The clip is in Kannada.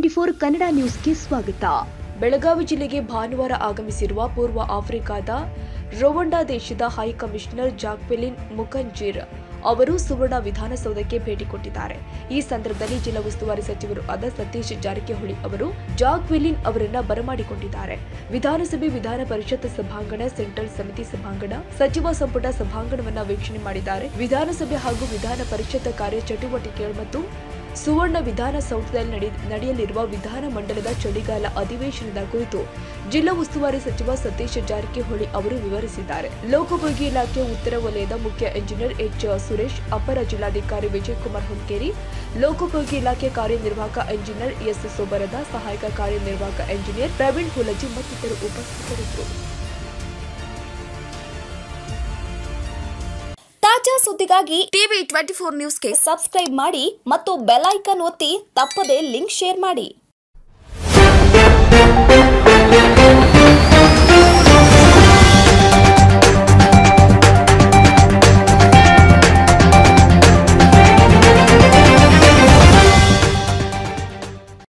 ಟ್ವೆಂಟಿ ಫೋರ್ ಕನ್ನಡ ನ್ಯೂಸ್ಗೆ ಸ್ವಾಗತ ಬೆಳಗಾವಿ ಜಿಲ್ಲೆಗೆ ಭಾನುವಾರ ಆಗಮಿಸಿರುವ ಪೂರ್ವ ಆಫ್ರಿಕಾದ ರೊವಂಡಾ ದೇಶದ ಹೈ ಕಮಿಷನರ್ ಜಾಕ್ವೆಲಿನ್ ಮುಖಂಜಿರ್ ಅವರು ಸುವರ್ಣ ವಿಧಾನಸೌಧಕ್ಕೆ ಭೇಟಿ ಕೊಟ್ಟಿದ್ದಾರೆ ಈ ಸಂದರ್ಭದಲ್ಲಿ ಜಿಲ್ಲಾ ಉಸ್ತುವಾರಿ ಸಚಿವರು ಆದ ಸತೀಶ್ ಜಾರಕಿಹೊಳಿ ಅವರು ಜಾಕ್ವೆಲಿನ್ ಅವರನ್ನ ಬರಮಾಡಿಕೊಂಡಿದ್ದಾರೆ ವಿಧಾನಸಭೆ ವಿಧಾನ ಪರಿಷತ್ ಸಭಾಂಗಣ ಸೆಂಟ್ರಲ್ ಸಮಿತಿ ಸಭಾಂಗಣ ಸಚಿವ ಸಂಪುಟ ಸಭಾಂಗಣವನ್ನ ವೀಕ್ಷಣೆ ಮಾಡಿದ್ದಾರೆ ವಿಧಾನಸಭೆ ಹಾಗೂ ವಿಧಾನ ಪರಿಷತ್ ಕಾರ್ಯಚಟುವಟಿಕೆಗಳು ಮತ್ತು ಸುವರ್ಣ ವಿಧಾನಸೌಧದಲ್ಲಿ ನಡೆ- ನಡೆಯಲಿರುವ ವಿಧಾನ ಮಂಡಲದ ಚಳಿಗಾಲ ಅಧಿವೇಶನದ ಕುರಿತು ಜಿಲ್ಲಾ ಉಸ್ತುವಾರಿ ಸಚಿವ ಸತೀಶ್ ಜಾರಕಿಹೊಳಿ ಅವರು ವಿವರಿಸಿದ್ದಾರೆ ಲೋಕೋಪಯೋಗಿ ಇಲಾಖೆ ಉತ್ತರ ವಲಯದ ಮುಖ್ಯ ಎಂಜಿನಿಯರ್ ಎಚ್ ಸುರೇಶ್ ಅಪರ ಜಿಲ್ಲಾಧಿಕಾರಿ ವಿಜಯಕುಮಾರ್ ಹುಂಕೇರಿ ಲೋಕೋಪಯೋಗಿ ಇಲಾಖೆ ಕಾರ್ಯನಿರ್ವಾಹಕ ಎಂಜಿನಿಯರ್ ಎಸ್ ಸೋಬರದ ಸಹಾಯಕ ಕಾರ್ಯನಿರ್ವಾಹಕ ಎಂಜಿನಿಯರ್ ಪ್ರವೀಣ್ ಹುಲಜಿ ಮತ್ತಿತರರು ಉಪಸ್ಥಿತರಿದ್ದರು ತಾಜಾ ಸುದ್ದಿಗಾಗಿ ಟಿವಿ ಟ್ವೆಂಟಿ ಫೋರ್ ನ್ಯೂಸ್ಗೆ ಸಬ್ಸ್ಕ್ರೈಬ್ ಮಾಡಿ ಮತ್ತು ಬೆಲ್ ಐಕಾನ್ ಒತ್ತಿ ತಪ್ಪದೇ ಲಿಂಕ್ ಶೇರ್ ಮಾಡಿ